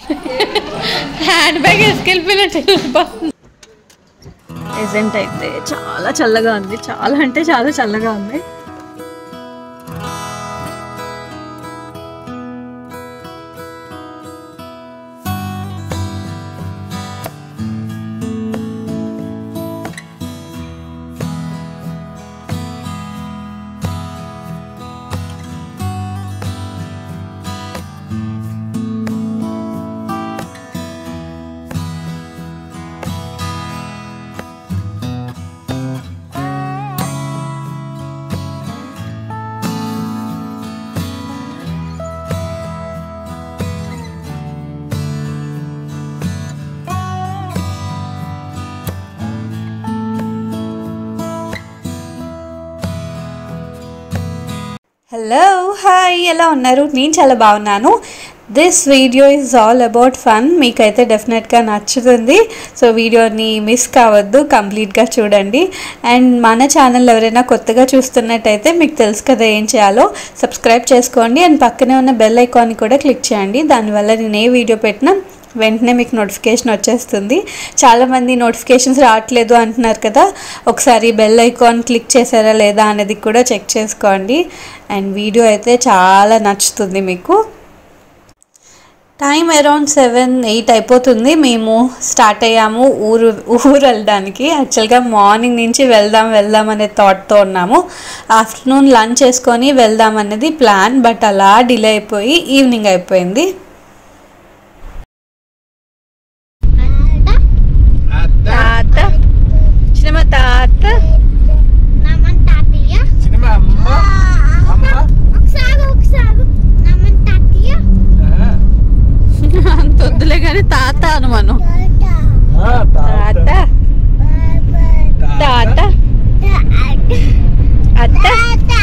Hand bag వేసుకెళ్ళిపోయినట్టు వెళ్ళిపోతుంది present అయితే చాలా చల్లగా ఉంది చాలా అంటే చాలా చల్లగా ఉంది హలో హాయ్ ఎలా ఉన్నారు నేను చాలా బాగున్నాను this video is all about fun మీకైతే డెఫినెట్గా నచ్చుతుంది సో వీడియోని మిస్ కావద్దు కంప్లీట్గా చూడండి అండ్ మన ఛానల్ ఎవరైనా కొత్తగా చూస్తున్నట్టయితే మీకు తెలుసు కదా ఏం చేయాలో సబ్స్క్రైబ్ చేసుకోండి అండ్ పక్కనే ఉన్న బెల్ ఐకాన్ని కూడా క్లిక్ చేయండి దానివల్ల నేను ఏ వీడియో పెట్టినా వెంటనే మీకు నోటిఫికేషన్ వచ్చేస్తుంది చాలామంది నోటిఫికేషన్స్ రావట్లేదు అంటున్నారు కదా ఒకసారి బెల్ ఐకాన్ క్లిక్ చేశారా లేదా అనేది కూడా చెక్ చేసుకోండి అండ్ వీడియో అయితే చాలా నచ్చుతుంది మీకు టైం అరౌండ్ సెవెన్ ఎయిట్ అయిపోతుంది మేము స్టార్ట్ అయ్యాము ఊరు ఊరు వెళ్ళడానికి యాక్చువల్గా మార్నింగ్ నుంచి వెళ్దాం వెళ్దాం అనే థాట్తో ఉన్నాము ఆఫ్టర్నూన్ లంచ్ చేసుకొని వెళ్దాం అనేది ప్లాన్ బట్ అలా డిలే అయిపోయి ఈవినింగ్ అయిపోయింది తాత చిన్నమ్మ తాత నమన్ తాతయ్య సినిమా అమ్మ అమ్మ ఒకసారి ఒకసారి నమన్ తాతయ్య అంత వద్దులే కానీ తాత అను మనం ఆ, తాత తాత తాత అత్త అత్త,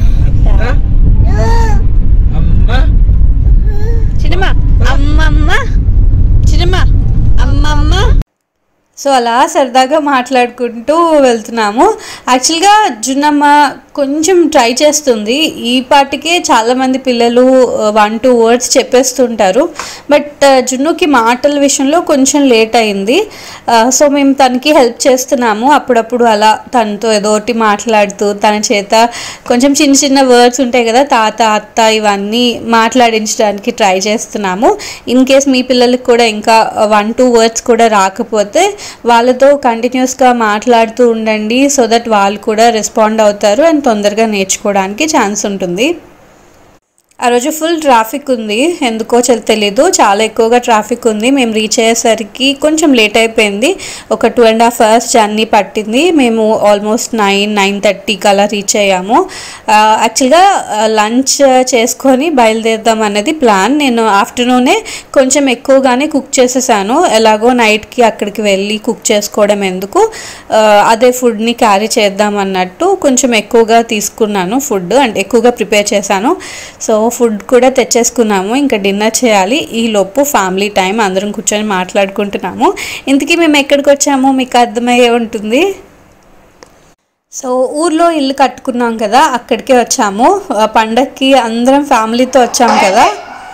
అమ్మ చిన్నమ్మ అమ్మమ్మ చిన్నమ్మ అమ్మమ్మ సో అలా సరదాగా మాట్లాడుకుంటూ వెళ్తున్నాము యాక్చువల్గా జున్నమ్మ కొంచెం ట్రై చేస్తుంది ఈ పాటికే చాలామంది పిల్లలు వన్ టూ వర్డ్స్ చెప్పేస్తుంటారు బట్ జున్నుకి మాటల విషయంలో కొంచెం లేట్ అయింది సో మేము తనకి హెల్ప్ చేస్తున్నాము అప్పుడప్పుడు అలా తనతో ఏదో ఒకటి మాట్లాడుతూ తన చేత కొంచెం చిన్న చిన్న వర్డ్స్ ఉంటాయి కదా తాత అత్త ఇవన్నీ మాట్లాడించడానికి ట్రై చేస్తున్నాము ఇన్ కేస్ మీ పిల్లలకి కూడా ఇంకా వన్ టూ వర్డ్స్ కూడా రాకపోతే వాళ్ళతో కంటిన్యూస్గా మాట్లాడుతూ ఉండండి సో దట్ వాళ్ళు కూడా రెస్పాండ్ అవుతారు అండ్ తొందరగా నేర్చుకోవడానికి ఛాన్స్ ఉంటుంది ఆ రోజు ఫుల్ ట్రాఫిక్ ఉంది ఎందుకో చల్ తెలీదు చాలా ఎక్కువగా ట్రాఫిక్ ఉంది మేము రీచ్ అయ్యేసరికి కొంచెం లేట్ అయిపోయింది ఒక two and half hours journey పట్టింది మేము ఆల్మోస్ట్ నైన్ నైన్ థర్టీకి అలా రీచ్ అయ్యాము యాక్చువల్గా లంచ్ చేసుకొని బయలుదేరుదాం అన్నది ప్లాన్ నేను ఆఫ్టర్నూనే కొంచెం ఎక్కువగానే కుక్ చేసేసాను ఎలాగో నైట్కి అక్కడికి వెళ్ళి కుక్ చేసుకోవడం ఎందుకు ఆ, అదే ఫుడ్ని క్యారీ చేద్దాం అన్నట్టు కొంచెం ఎక్కువగా తీసుకున్నాను ఫుడ్ అంటే ఎక్కువగా ప్రిపేర్ చేశాను సో ఫుడ్ కూడా తెచ్చేసుకున్నాము ఇంకా డిన్నర్ చేయాలి ఈ లోపు ఫ్యామిలీ టైం అందరం కూర్చొని మాట్లాడుకుంటున్నాము ఇంతకీ మేము ఎక్కడికి వచ్చామో మీకు అర్థమయ్యే ఉంటుంది సో ఊర్లో ఇల్లు కట్టుకున్నాం కదా అక్కడికే వచ్చాము ఆ పండక్కి అందరం ఫ్యామిలీతో వచ్చాము కదా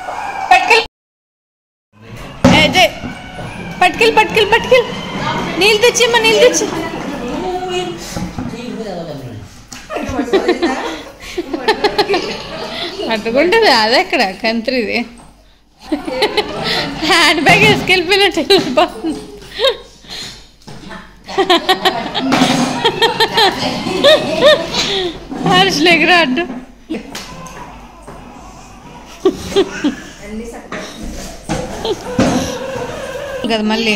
పట్టుకెళ్ళి పట్టుకెళ్ళి పట్టుకెళ్ళి నీళ్ళు తెచ్చిమ్మా నీళ్ళు తెచ్చి అట్టుకుంటుంది అదే అక్కడ కంత్రిది హ్యాండ్ బ్యాగ్ వేసుకెళ్ళిపోయినట్టు వెళ్ళిపోతుంది హర్షులు ఎగురా అడ్డు కదా మళ్ళీ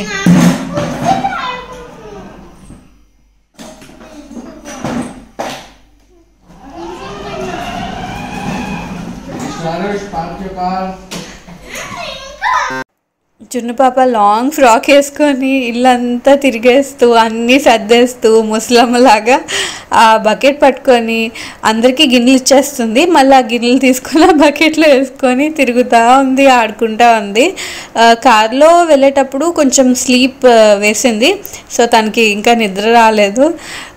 Sharush, park your car. జున్ను పాప లాంగ్ ఫ్రాక్ వేసుకొని ఇల్లంతా తిరిగేస్తూ అన్నీ సర్దేస్తూ ముసలమ్మలాగా ఆ బకెట్ పట్టుకొని అందరికీ గిన్నెలు ఇచ్చేస్తుంది మళ్ళీ ఆ గిన్నెలు తీసుకొని ఆ బకెట్లో వేసుకొని తిరుగుతూ ఉంది ఆడుకుంటా ఉంది ఆ, కార్లో వెళ్ళేటప్పుడు కొంచెం స్లీప్ వేసింది సో తనకి ఇంకా నిద్ర రాలేదు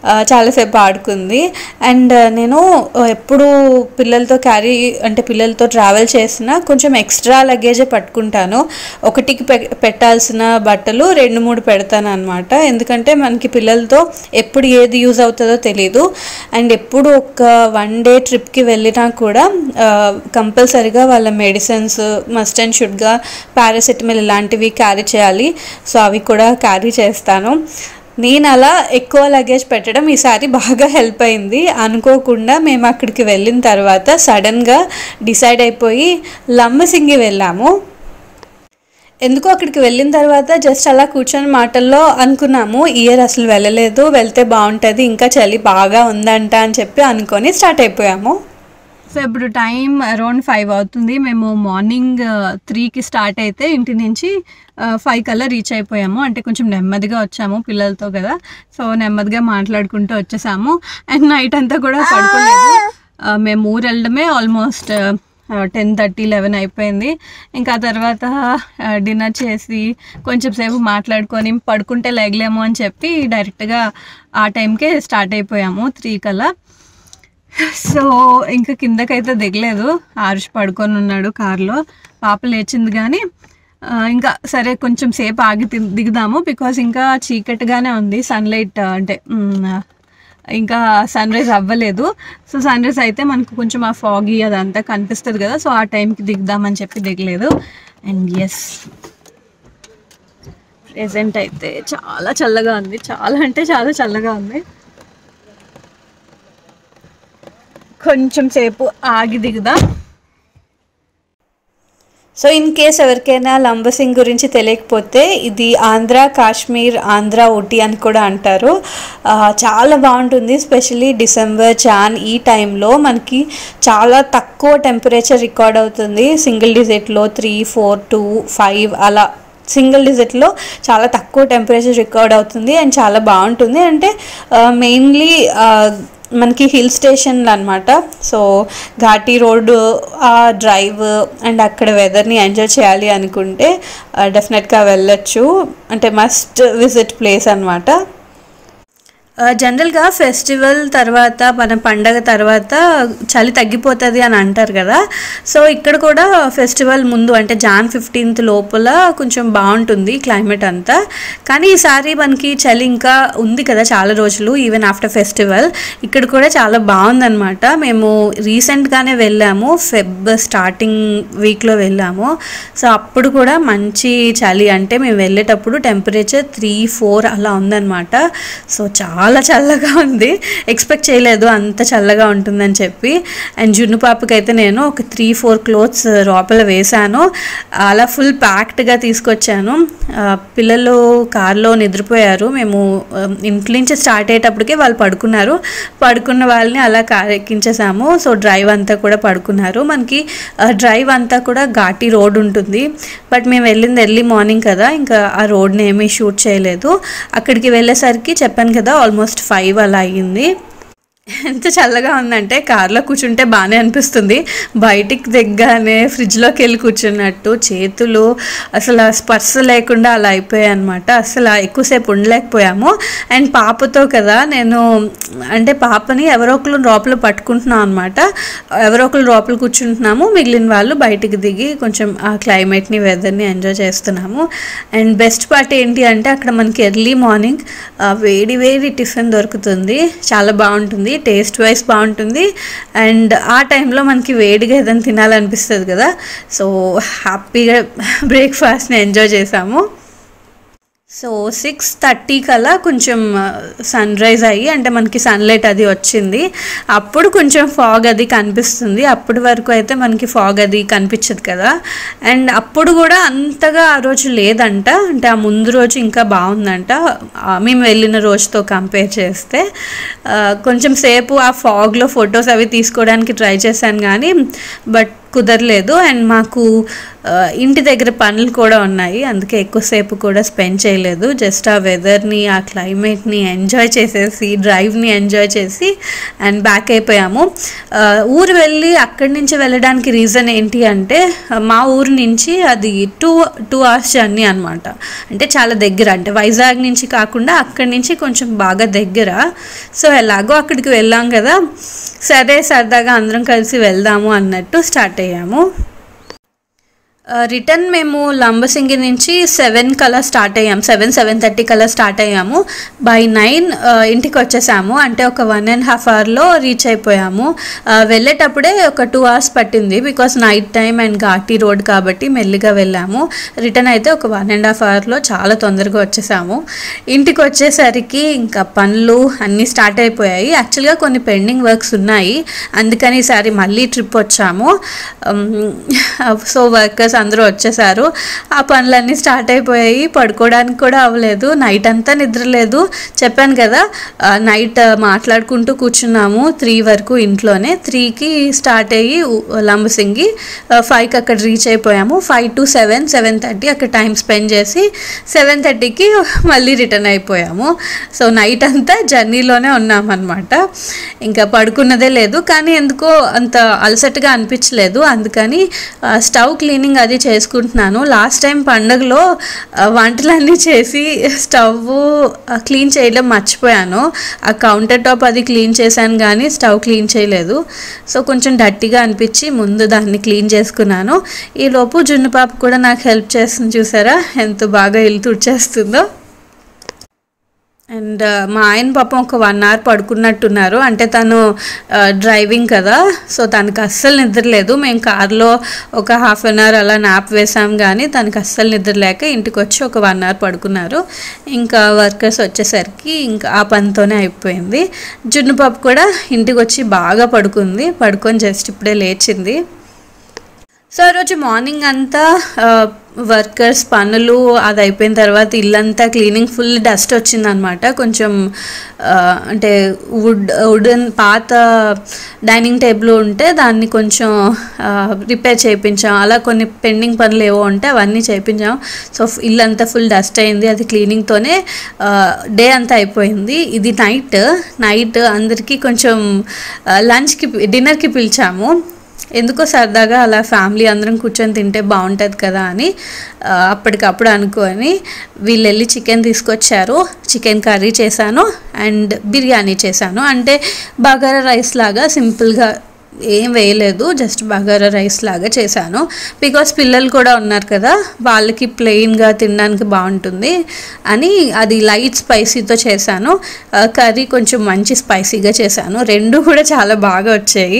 ఆ, చాలాసేపు ఆడుకుంది అండ్ నేను ఎప్పుడు పిల్లలతో క్యారీ అంటే పిల్లలతో ట్రావెల్ చేసినా కొంచెం ఎక్స్ట్రా లగేజే పట్టుకుంటాను ఒకటికి పె పెట్టాల్సిన బట్టలు రెండు మూడు పెడతాను అనమాట ఎందుకంటే మనకి పిల్లలతో ఎప్పుడు ఏది యూజ్ అవుతుందో తెలియదు అండ్ ఎప్పుడు ఒక వన్ డే ట్రిప్కి వెళ్ళినా కూడా కంపల్సరీగా వాళ్ళ మెడిసిన్స్ మస్ట్ అండ్ షుడ్గా పారాసెటమాల్ ఇలాంటివి క్యారీ చేయాలి సో అవి కూడా క్యారీ చేస్తాను నేను అలా ఎక్కువ లగేజ్ పెట్టడం ఈసారి బాగా హెల్ప్ అయింది అనుకోకుండా మేము అక్కడికి వెళ్ళిన తర్వాత సడన్గా డిసైడ్ అయిపోయి లంబసింగి వెళ్ళాము ఎందుకో అక్కడికి వెళ్ళిన తర్వాత జస్ట్ అలా కూర్చొని మాటల్లో అనుకున్నాము ఇయర్ అసలు వెళ్ళలేదు వెళ్తే బాగుంటుంది ఇంకా చలి బాగా ఉందంట అని చెప్పి అనుకొని స్టార్ట్ అయిపోయాము సో ఇప్పుడు టైం అరౌండ్ ఫైవ్ అవుతుంది మేము మార్నింగ్ త్రీకి స్టార్ట్ అయితే ఇంటి నుంచి ఫైవ్ కల్లా రీచ్ అయిపోయాము అంటే కొంచెం నెమ్మదిగా వచ్చాము పిల్లలతో కదా సో నెమ్మదిగా మాట్లాడుకుంటూ వచ్చేసాము అండ్ నైట్ అంతా కూడా పడుకోలేదు ఆ, మేము ఊరు వెళ్ళడమే ఆల్మోస్ట్ టెన్ థర్టీ లెవెన్ అయిపోయింది ఇంకా ఆ తర్వాత డిన్నర్ చేసి కొంచెం సేపు మాట్లాడుకొని పడుకుంటే లేగలేము అని చెప్పి డైరెక్ట్గా ఆ టైంకే స్టార్ట్ అయిపోయాము త్రీ కల్లా సో ఇంకా కిందకైతే దిగలేదు ఆరుష్ పడుకొని ఉన్నాడు కార్లో పాప లేచింది కానీ ఆ, ఇంకా సరే కొంచెం సేపు ఆగి తి- దిగుదాము బికాజ్ ఇంకా చీకటిగానే ఉంది సన్లైట్ అంటే మ్, ఇంకా సన్ రైజ్ అవ్వలేదు సో సన్ రైజ్ అయితే మనకు కొంచెం ఆ ఫాగీ అదంతా కనిపిస్తుంది కదా సో ఆ టైంకి దిగుదామని చెప్పి దిగలేదు అండ్ ఎస్ ప్రెసెంట్ అయితే చాలా చల్లగా ఉంది చాలా అంటే చాలా చల్లగా ఉంది కొంచెం సేపు ఆగి దిగుదా సో ఇన్ కేస్ ఎవరికైనా లంబసింగ్ గురించి తెలియకపోతే ఇది ఆంధ్ర కాశ్మీర్ ఆంధ్ర ఊటీ అని కూడా అంటారు ఆ, చాలా బాగుంటుంది స్పెషలీ డిసెంబర్ జాన్ ఈ టైంలో మనకి చాలా తక్కువ టెంపరేచర్ రికార్డ్ అవుతుంది సింగిల్ డిజిట్లో త్రీ ఫోర్ టూ ఫైవ్ అలా సింగిల్ డిజిట్లో చాలా తక్కువ టెంపరేచర్ రికార్డ్ అవుతుంది అండ్ చాలా బాగుంటుంది అంటే మెయిన్లీ మనకి హిల్ స్టేషన్లు అనమాట సో ఘాటీ రోడ్డు ఆ డ్రైవ్ అండ్ అక్కడ వెదర్ని ఎంజాయ్ చేయాలి అనుకుంటే డెఫినెట్గా వెళ్ళొచ్చు అంటే మస్ట్ విజిట్ ప్లేస్ అనమాట జనరల్గా ఫెస్టివల్ తర్వాత మన పండగ తర్వాత చలి తగ్గిపోతుంది అని అంటారు కదా సో ఇక్కడ కూడా ఫెస్టివల్ ముందు అంటే జాన్ ఫిఫ్టీన్త్ లోపల కొంచెం బాగుంటుంది క్లైమేట్ అంతా కానీ ఈసారి మనకి చలి ఇంకా ఉంది కదా చాలా రోజులు ఈవెన్ ఆఫ్టర్ ఫెస్టివల్ ఇక్కడ కూడా చాలా బాగుందన్నమాట మేము రీసెంట్గానే వెళ్ళాము ఫెబ్ స్టార్టింగ్ వీక్లో వెళ్ళాము సో అప్పుడు కూడా మంచి చలి అంటే మేము వెళ్ళేటప్పుడు టెంపరేచర్ త్రీ ఫోర్ అలా ఉందన్నమాట సో చాలా చల్లగా ఉంది ఎక్స్పెక్ట్ చేయలేదు అంత చల్లగా ఉంటుందని చెప్పి అండ్ జున్ను పాపకైతే నేను ఒక త్రీ ఫోర్ క్లోత్స్ లోపల వేశాను అలా ఫుల్ ప్యాక్డ్గా తీసుకొచ్చాను ఆ, పిల్లలు కార్లో నిద్రపోయారు మేము ఆ, ఇంటి నుంచి స్టార్ట్ అయ్యేటప్పటికే వాళ్ళు పడుకున్నారు పడుకున్న వాళ్ళని అలా కార్ ఎక్కించేసాము సో డ్రైవ్ అంతా కూడా పడుకున్నారు మనకి ఆ, డ్రైవ్ అంతా కూడా ఘాటీ రోడ్ ఉంటుంది బట్ మేము వెళ్ళింది ఎర్లీ మార్నింగ్ కదా ఇంకా ఆ రోడ్ని ఏమీ షూట్ చేయలేదు అక్కడికి వెళ్ళేసరికి చెప్పాను కదా ఆల్మోస్ట్ ఫైవ్ అలా అయ్యింది ఎంత చల్లగా ఉందంటే కార్లో కూర్చుంటే బాగానే అనిపిస్తుంది బయటికి దిగ్గానే ఫ్రిడ్జ్లోకి వెళ్ళి కూర్చున్నట్టు చేతులు అసలు ఆ స్పర్శ లేకుండా అలా అయిపోయాయి అనమాట అసలు ఎక్కువసేపు ఉండలేకపోయాము అండ్ పాపతో కదా నేను అంటే పాపని ఎవరో ఒకరు లోపల పట్టుకుంటున్నాం అనమాట ఎవరో ఒకరు లోపల కూర్చుంటున్నాము మిగిలిన వాళ్ళు బయటికి దిగి కొంచెం ఆ క్లైమేట్ని వెదర్ని ఎంజాయ్ చేస్తున్నాము అండ్ బెస్ట్ పార్ట్ ఏంటి అంటే అక్కడ మనకి ఎర్లీ మార్నింగ్ వేడి వేడి టిఫిన్ దొరుకుతుంది చాలా బాగుంటుంది టేస్ట్ వైజ్ బాగుంటుంది అండ్ ఆ టైంలో మనకి వేడిగా ఏదైనా తినాలనిపిస్తుంది కదా సో హ్యాపీగా బ్రేక్ఫాస్ట్ని ఎంజాయ్ చేసాము సో సిక్స్ థర్టీ కల్లా కొంచెం సన్ రైజ్ అయ్యి అంటే మనకి సన్లైట్ అది వచ్చింది అప్పుడు కొంచెం ఫాగ్ అది కనిపిస్తుంది అప్పటి వరకు అయితే మనకి ఫాగ్ అది కనిపించదు కదా అండ్ అప్పుడు కూడా అంతగా ఆ రోజు లేదంట అంటే ఆ ముందు రోజు ఇంకా బాగుందంట ఆ, మేము వెళ్ళిన రోజుతో కంపేర్ చేస్తే ఆ, కొంచెం సేపు ఆ ఫాగ్లో ఫొటోస్ అవి తీసుకోవడానికి ట్రై చేశాను కానీ బట్ కుదరలేదు అండ్ మాకు ఆ, ఇంటి దగ్గర పనులు కూడా ఉన్నాయి అందుకే ఎక్కువసేపు కూడా స్పెండ్ చేయలేదు జస్ట్ ఆ వెదర్ని ఆ క్లైమేట్ని ఎంజాయ్ చేసేసి డ్రైవ్ని ఎంజాయ్ చేసి అండ్ బ్యాక్ అయిపోయాము ఆ, ఊరు వెళ్ళి అక్కడి నుంచి వెళ్ళడానికి రీజన్ ఏంటి అంటే ఆ, మా ఊరు నుంచి అది టూ టూ అవర్స్ జర్నీ అనమాట అంటే చాలా దగ్గర అంటే వైజాగ్ నుంచి కాకుండా అక్కడి నుంచి కొంచెం బాగా దగ్గర సో ఎలాగో అక్కడికి వెళ్ళాం కదా సరే సరదాగా అందరం కలిసి వెళ్దాము అన్నట్టు స్టార్ట్ అయ్యాము రిటర్న్ మేము లంబసింగి నుంచి సెవెన్ కల్లా స్టార్ట్ అయ్యాము సెవెన్ సెవెన్ థర్టీ కల్లా స్టార్ట్ అయ్యాము బై నైన్ ఇంటికి వచ్చేసాము అంటే ఒక వన్ అండ్ హాఫ్ అవర్లో రీచ్ అయిపోయాము ఆ, వెళ్ళేటప్పుడే ఒక టూ అవర్స్ పట్టింది బికాస్ నైట్ టైం అండ్ ఘాటీ రోడ్ కాబట్టి మెల్లిగా వెళ్ళాము రిటర్న్ అయితే ఒక వన్ అండ్ హాఫ్ అవర్లో చాలా తొందరగా వచ్చేసాము ఇంటికి వచ్చేసరికి ఇంకా పనులు అన్నీ స్టార్ట్ అయిపోయాయి యాక్చువల్గా కొన్ని పెండింగ్ వర్క్స్ ఉన్నాయి అందుకని ఈసారి మళ్ళీ ట్రిప్ వచ్చాము సో వర్కర్స్ అందరూ వచ్చేసారు ఆ పనులన్నీ స్టార్ట్ అయిపోయాయి పడుకోవడానికి కూడా అవ్వలేదు నైట్ అంతా నిద్ర లేదు చెప్పాను కదా నైట్ మాట్లాడుకుంటూ కూర్చున్నాము త్రీ వరకు ఇంట్లోనే త్రీకి స్టార్ట్ అయ్యి ఉ- లంబసింగి ఫైవ్కి అక్కడ రీచ్ అయిపోయాము five to seven seven thirty అక్కడ టైం స్పెండ్ చేసి సెవెన్ థర్టీకి మళ్ళీ రిటర్న్ అయిపోయాము సో నైట్ అంతా జర్నీలోనే ఉన్నామన్నమాట ఇంకా పడుకున్నదే లేదు కానీ ఎందుకో అంత అలసటగా అనిపించలేదు అందుకని ఆ, స్టవ్ క్లీనింగ్ అది చేసుకుంటున్నాను లాస్ట్ టైం పండగలో ఆ, వంటలన్నీ చేసి స్టవ్ ఆ, క్లీన్ చేయడం మర్చిపోయాను ఆ కౌంటర్ టాప్ అది క్లీన్ చేశాను కానీ స్టవ్ క్లీన్ చేయలేదు సో కొంచెం డట్టిగా అనిపించి ముందు దాన్ని క్లీన్ చేసుకున్నాను ఈ లోపు జున్ను పాప కూడా నాకు హెల్ప్ చేస్తుంది చూసారా ఎంత బాగా ఇల్లు తుడిచేస్తుందో అండ్ మా ఆయన పాపం ఒక వన్ అవర్ పడుకున్నట్టున్నారు అంటే తను డ్రైవింగ్ కదా సో తనకి అస్సలు నిద్ర లేదు మేము కార్లో ఒక హాఫ్ అన్ అవర్ అలా నాప్ వేసాం కానీ తనకి అస్సలు నిద్ర లేక ఇంటికి వచ్చి ఒక వన్ అవర్ పడుకున్నారు ఇంకా వర్కర్స్ వచ్చేసరికి ఇంకా ఆ పనితోనే అయిపోయింది జున్ను పాప కూడా ఇంటికి వచ్చి బాగా పడుకుంది పడుకొని జస్ట్ ఇప్పుడే లేచింది సో ఆ రోజు మార్నింగ్ అంతా వర్కర్స్ పనులు అది అయిపోయిన తర్వాత ఇల్లంతా క్లీనింగ్ ఫుల్ డస్ట్ వచ్చిందనమాట కొంచెం ఆ, అంటే వుడ్ వుడెన్ పాత డైనింగ్ టేబుల్ ఉంటే దాన్ని కొంచెం రిపేర్ చేయించాం అలా కొన్ని పెండింగ్ పనులు ఏవో ఉంటే అవన్నీ చేయించాం సో ఇల్లంతా ఫుల్ డస్ట్ అయింది అది క్లీనింగ్తోనే డే అంతా అయిపోయింది ఇది నైట్ నైట్ అందరికీ కొంచెం లంచ్కి డిన్నర్కి పిలిచాము ఎందుకో సరదాగా అలా ఫ్యామిలీ అందరం కూర్చొని తింటే బాగుంటుంది కదా అని ఆ, అప్పటికప్పుడు అనుకొని వీళ్ళు వెళ్ళి చికెన్ తీసుకొచ్చారు చికెన్ కర్రీ చేశాను అండ్ బిర్యానీ చేశాను అంటే బగారా రైస్ లాగా సింపుల్గా ఏం వేయలేదు జస్ట్ బగారా రైస్ లాగా చేశాను బికాస్ పిల్లలు కూడా ఉన్నారు కదా వాళ్ళకి ప్లెయిన్గా తినడానికి బాగుంటుంది అని అది లైట్ స్పైసీతో చేశాను ఆ, కర్రీ కొంచెం మంచి స్పైసీగా చేశాను రెండు కూడా చాలా బాగా వచ్చాయి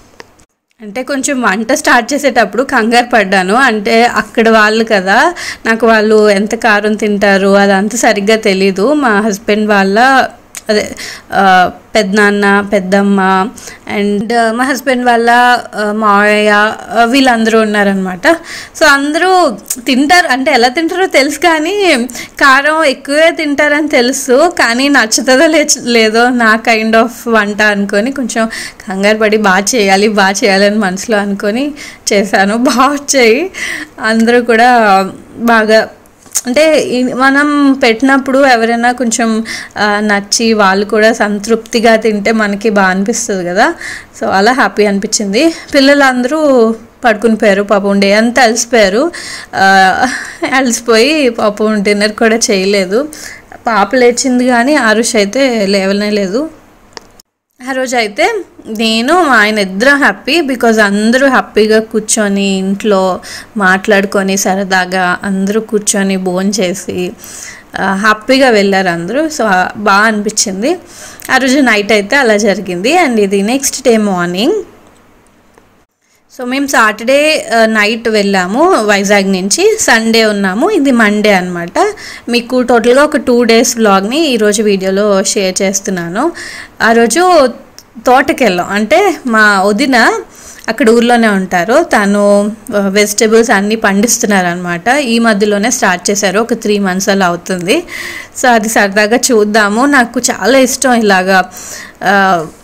అంటే కొంచెం వంట స్టార్ట్ చేసేటప్పుడు కంగారు పడ్డాను అంటే అక్కడ వాళ్ళు కదా నాకు వాళ్ళు ఎంత కారం తింటారు అదంతా సరిగ్గా తెలీదు మా హస్బెండ్ వాళ్ళ అదే ఆ, పెద్దనాన్న పెద్దమ్మ అండ్ మా హస్బెండ్ వాళ్ళ ఆ, మావయ్య ఆ, వీళ్ళందరూ ఉన్నారనమాట సో అందరూ తింటారు అంటే ఎలా తింటారో తెలుసు కానీ కారం ఎక్కువే తింటారని తెలుసు కానీ నచ్చుతుందో లే- లేదో నా కైండ్ ఆఫ్ వంట అనుకొని కొంచెం కంగారు పడి బాగా చేయాలి బాగా చేయాలని మనసులో అనుకొని చేశాను బాగా వచ్చాయి అందరూ కూడా బాగా అంటే ఈ- మనం పెట్టినప్పుడు ఎవరైనా కొంచెం ఆ, నచ్చి వాళ్ళు కూడా సంతృప్తిగా తింటే మనకి బాగా అనిపిస్తుంది కదా సో అలా హ్యాపీ అనిపించింది పిల్లలందరూ పడుకుని పోయారు పాపం డే అంతా అలసిపోయారు ఆ, అలసిపోయి పాపం డిన్నర్ కూడా చేయలేదు పాప లేచింది కానీ ఆరుష్ అయితే లేవనే లేదు ఆ రోజు అయితే నేను మా ఆయన ఇద్దరం హ్యాపీ బికాజ్ అందరూ హ్యాపీగా కూర్చొని ఇంట్లో మాట్లాడుకొని సరదాగా అందరూ కూర్చొని భోజనం చేసి ఆ, హ్యాపీగా వెళ్ళారు అందరూ సో ఆ, బాగా అనిపించింది ఆ రోజు నైట్ అయితే అలా జరిగింది అండ్ ఇది నెక్స్ట్ డే మార్నింగ్ సో మేము సాటర్డే ఆ, నైట్ వెళ్ళాము వైజాగ్ నుంచి సండే ఉన్నాము ఇది మండే అనమాట మీకు టోటల్గా ఒక టూ డేస్ వ్లాగ్ని ఈరోజు వీడియోలో షేర్ చేస్తున్నాను ఆ రోజు తోటకి వెళ్ళాం అంటే మా వదిన అక్కడ ఊర్లోనే ఉంటారు తను వెజిటేబుల్స్ అన్నీ పండిస్తున్నారు అనమాట ఈ మధ్యలోనే స్టార్ట్ చేశారు ఒక త్రీ మంత్స్ అలా అవుతుంది సో అది సరదాగా చూద్దాము నాకు చాలా ఇష్టం ఇలాగా ఆ,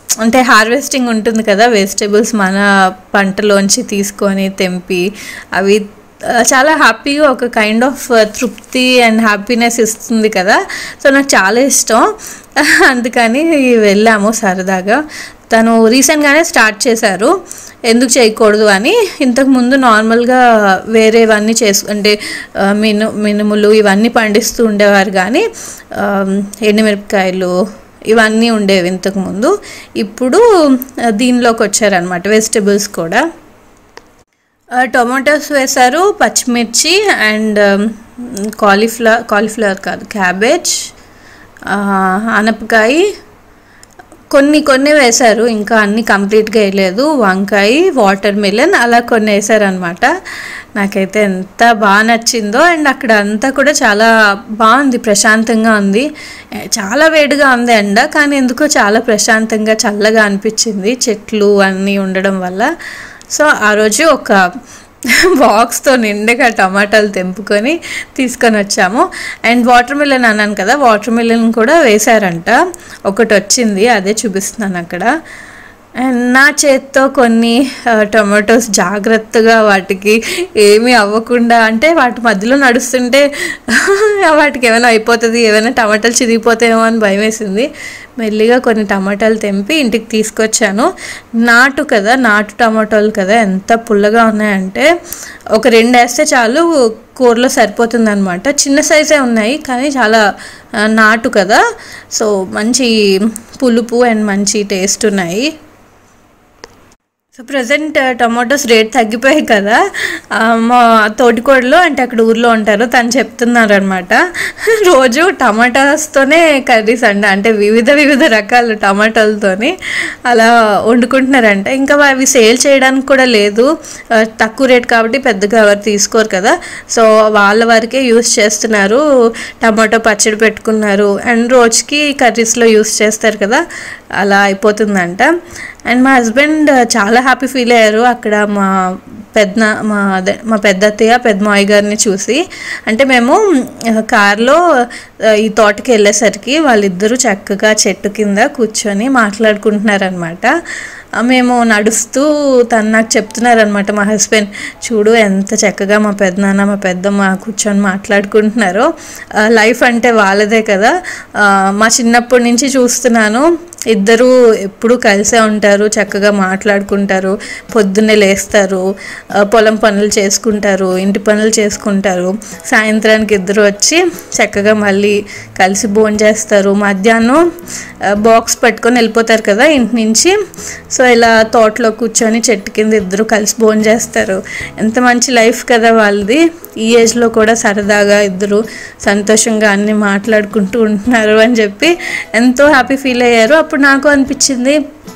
అంటే హార్వెస్టింగ్ ఉంటుంది కదా వెజిటేబుల్స్ మన పంటలోంచి తీసుకొని తెంపి అవి ఆ, చాలా హ్యాపీగా ఒక కైండ్ ఆఫ్ తృప్తి అండ్ హ్యాపీనెస్ ఇస్తుంది కదా సో నాకు చాలా ఇష్టం అందుకని వెళ్ళాము సరదాగా తను రీసెంట్గానే స్టార్ట్ చేశారు ఎందుకు చేయకూడదు అని ఇంతకు ముందు నార్మల్గా వేరేవన్నీ చేసు అంటే ఆ, మిను మినుములు ఇవన్నీ పండిస్తూ ఉండేవారు కానీ ఆ, ఎండుమిరపకాయలు ఇవన్నీ ఉండేవి ఇంతకుముందు ఇప్పుడు ఆ, దీనిలోకి వచ్చారనమాట వెజిటబుల్స్ కూడా ఆ, టొమాటోస్ వేశారు పచ్చిమిర్చి అండ్ కాలీఫ్లవర్ కాలీఫ్లవర్ కాదు క్యాబేజ్ ఆ, ఆనపకాయ కొన్ని కొన్ని వేశారు ఇంకా అన్ని కంప్లీట్గా వేయలేదు వంకాయ వాటర్ మిలన్ అలా కొన్ని వేసారనమాట నాకైతే ఎంత బాగా నచ్చిందో అండ్ అక్కడ అంతా కూడా చాలా బాగుంది ప్రశాంతంగా ఉంది ఏ, చాలా వేడిగా ఉంది ఎండ కానీ ఎందుకో చాలా ప్రశాంతంగా చల్లగా అనిపించింది చెట్లు అన్నీ ఉండడం వల్ల సో ఆ రోజు ఒక బాక్స్తో నిండుగా టమాటాలు తెంపుకొని తీసుకొని వచ్చాము అండ్ వాటర్ మిలన్ అన్నాను కదా వాటర్ మిలన్ కూడా వేశారంట ఒకటి వచ్చింది అదే చూపిస్తున్నాను అక్కడ అండ్ నా చేత్తో కొన్ని ఆ, టొమాటోస్ జాగ్రత్తగా వాటికి ఏమీ అవ్వకుండా అంటే వాటి మధ్యలో నడుస్తుంటే వాటికి ఏమైనా అయిపోతుంది ఏమైనా టమాటాలు చిరిగిపోతాయేమో అని భయం వేసింది మెల్లిగా కొన్ని టమాటాలు తెంపి ఇంటికి తీసుకొచ్చాను నాటు కదా నాటు టమాటాలు కదా ఎంత పుల్లగా ఉన్నాయంటే ఒక రెండు వేస్తే చాలు కూరలో సరిపోతుంది అనమాట చిన్న సైజే ఉన్నాయి కానీ చాలా ఆ, నాటు కదా సో మంచి పులుపు అండ్ మంచి టేస్ట్ ఉన్నాయి సో ప్రజెంట్ టమాటోస్ రేట్ తగ్గిపోయాయి కదా ఆ, మా తోటికోడలో అంటే అక్కడ ఊర్లో ఉంటారు తను చెప్తున్నారు అనమాట రోజు టమాటాస్తోనే కర్రీస్ అండి అంటే వివిధ వివిధ రకాల టమాటాలతోని అలా వండుకుంటున్నారంట ఇంకా అవి సేల్ చేయడానికి కూడా లేదు ఆ, తక్కువ రేట్ కాబట్టి పెద్దగా ఎవరు తీసుకోరు కదా సో వాళ్ళ వరకే యూస్ చేస్తున్నారు టమాటో పచ్చడి పెట్టుకున్నారు అండ్ రోజుకి కర్రీస్లో యూస్ చేస్తారు కదా అలా అయిపోతుందంట అండ్ మా హస్బెండ్ చాలా హ్యాపీ ఫీల్ అయ్యారు అక్కడ మా పెద్ద మా అదే మా పెద్ద అత్తయ్య పెద్ద మావయ్య గారిని చూసి అంటే మేము ఆ, కార్లో ఆ, ఈ తోటకి వెళ్ళేసరికి వాళ్ళిద్దరూ చక్కగా చెట్టు కింద కూర్చొని మాట్లాడుకుంటున్నారనమాట ఆ, మేము నడుస్తూ తను నాకు చెప్తున్నారనమాట మా హస్బెండ్ చూడు ఎంత చక్కగా మా పెద్దనాన్న మా పెద్దమ్మ కూర్చొని మాట్లాడుకుంటున్నారో ఆ, లైఫ్ అంటే వాళ్ళదే కదా ఆ, మా చిన్నప్పటి నుంచి చూస్తున్నాను ఇద్దరు ఎప్పుడూ కలిసే ఉంటారు చక్కగా మాట్లాడుకుంటారు పొద్దున్నే లేస్తారు ఆ, పొలం పనులు చేసుకుంటారు ఇంటి పనులు చేసుకుంటారు సాయంత్రానికి ఇద్దరు వచ్చి చక్కగా మళ్ళీ కలిసి భోజనం చేస్తారు మధ్యాహ్నం బాక్స్ పట్టుకొని వెళ్ళిపోతారు కదా ఇంటి నుంచి సో ఇలా తోటలో కూర్చొని చెట్టు కింద ఇద్దరు కలిసి భోజనం చేస్తారు ఎంత మంచి లైఫ్ కదా వాళ్ళది ఈ ఏజ్లో కూడా సరదాగా ఇద్దరు సంతోషంగా అన్ని మాట్లాడుకుంటూ ఉంటున్నారు అని చెప్పి ఎంతో హ్యాపీ ఫీల్ అయ్యారు అప్పుడు నాకు అనిపించింది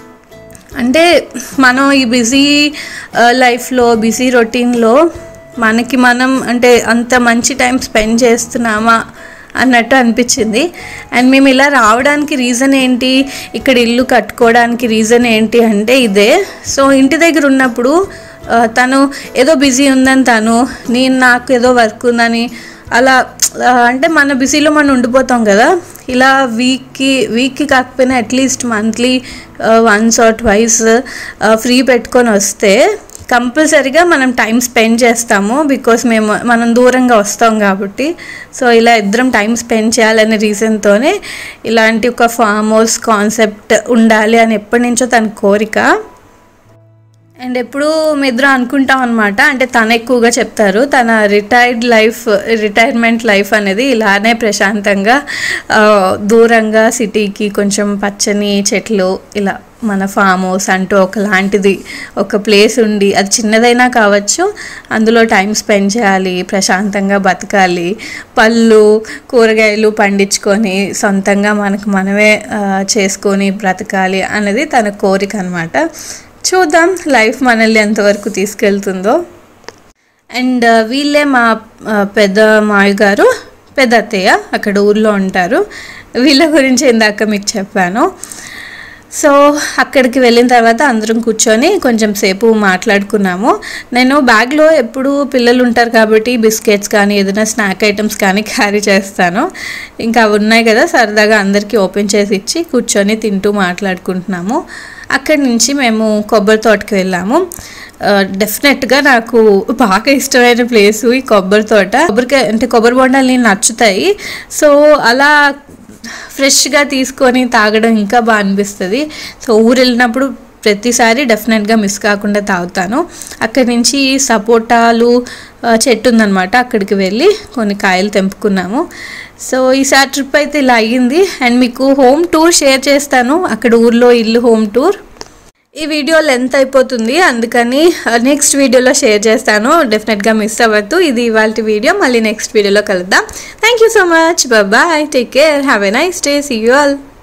అంటే మనం ఈ బిజీ లైఫ్లో బిజీ రొటీన్లో మనకి మనం అంటే అంత మంచి టైం స్పెండ్ చేస్తున్నామా అన్నట్టు అనిపించింది అండ్ మేము ఇలా రావడానికి రీజన్ ఏంటి ఇక్కడ ఇల్లు కట్టుకోవడానికి రీజన్ ఏంటి అంటే ఇదే సో ఇంటి దగ్గర ఉన్నప్పుడు ఆ, తను ఏదో బిజీ ఉందని తను నేను నాకు ఏదో వర్క్ ఉందని అలా ఆ, అంటే మన బిజీలో మనం ఉండిపోతాం కదా ఇలా వీక్కి వీక్కి కాకపోయినా at least monthly once or twice free పెట్టుకొని వస్తే కంపల్సరీగా మనం టైం స్పెండ్ చేస్తాము బికాస్ మేము మనం దూరంగా వస్తాం కాబట్టి సో ఇలా ఇద్దరం టైం స్పెండ్ చేయాలనే రీజన్తోనే ఇలాంటి ఒక ఫామ్ హౌస్ కాన్సెప్ట్ ఉండాలి అని ఎప్పటి నుంచో తన కోరిక అండ్ ఎప్పుడు మీ ఇద్దరు అనుకుంటాం అనమాట అంటే తను ఎక్కువగా చెప్తారు తన రిటైర్డ్ లైఫ్ రిటైర్మెంట్ లైఫ్ అనేది ఇలానే ప్రశాంతంగా ఆ, దూరంగా సిటీకి కొంచెం పచ్చని చెట్లు ఇలా మన ఫామ్ హౌస్ అంటూ ఒకలాంటిది ఒక ప్లేస్ ఉండి అది చిన్నదైనా కావచ్చు అందులో టైం స్పెండ్ చేయాలి ప్రశాంతంగా బతకాలి పళ్ళు కూరగాయలు పండించుకొని సొంతంగా మనకు మనమే ఆ, చేసుకొని బ్రతకాలి అనేది తన కోరిక అనమాట చూద్దాం లైఫ్ మనల్ని ఎంతవరకు తీసుకెళ్తుందో అండ్ వీళ్ళే మా ఆ, పెద్ద మావి గారు పెద్ద అత్తయ్య అక్కడ ఊర్లో ఉంటారు వీళ్ళ గురించి ఇందాక మీకు చెప్పాను సో అక్కడికి వెళ్ళిన తర్వాత అందరం కూర్చొని కొంచెం సేపు మాట్లాడుకున్నాము నేను బ్యాగ్లో ఎప్పుడు పిల్లలు ఉంటారు కాబట్టి బిస్కెట్స్ కానీ ఏదైనా స్నాక్ ఐటమ్స్ కానీ క్యారీ చేస్తాను ఇంకా అవి ఉన్నాయి కదా సరదాగా అందరికీ ఓపెన్ చేసి ఇచ్చి కూర్చొని తింటూ మాట్లాడుకుంటున్నాము అక్కడి నుంచి మేము కొబ్బరి తోటకి వెళ్ళాము డెఫినెట్గా నాకు బాగా ఇష్టమైన ప్లేసు ఈ కొబ్బరి తోట కొబ్బరికాయ అంటే కొబ్బరి బొండాలు నేను నచ్చుతాయి సో అలా ఫ్రెష్గా తీసుకొని తాగడం ఇంకా బాగా అనిపిస్తుంది సో ఊరు వెళ్ళినప్పుడు ప్రతిసారి డెఫినెట్గా మిస్ కాకుండా తాగుతాను అక్కడి నుంచి సపోటాలు ఆ, చెట్టు ఉందన్నమాట అక్కడికి వెళ్ళి కొన్ని కాయలు తెంపుకున్నాము సో ఈసారి ట్రిప్ అయితే ఇలా అయ్యింది అండ్ మీకు హోమ్ టూర్ షేర్ చేస్తాను అక్కడ ఊర్లో ఇల్లు హోమ్ టూర్ ఈ వీడియో లెంత్ అయిపోతుంది అందుకని నెక్స్ట్ వీడియోలో షేర్ చేస్తాను డెఫినెట్గా మిస్ అవ్వద్దు ఇది ఇవాళ వీడియో మళ్ళీ నెక్స్ట్ వీడియోలో కలుద్దాం thank you so much bye take care have a nice day see you all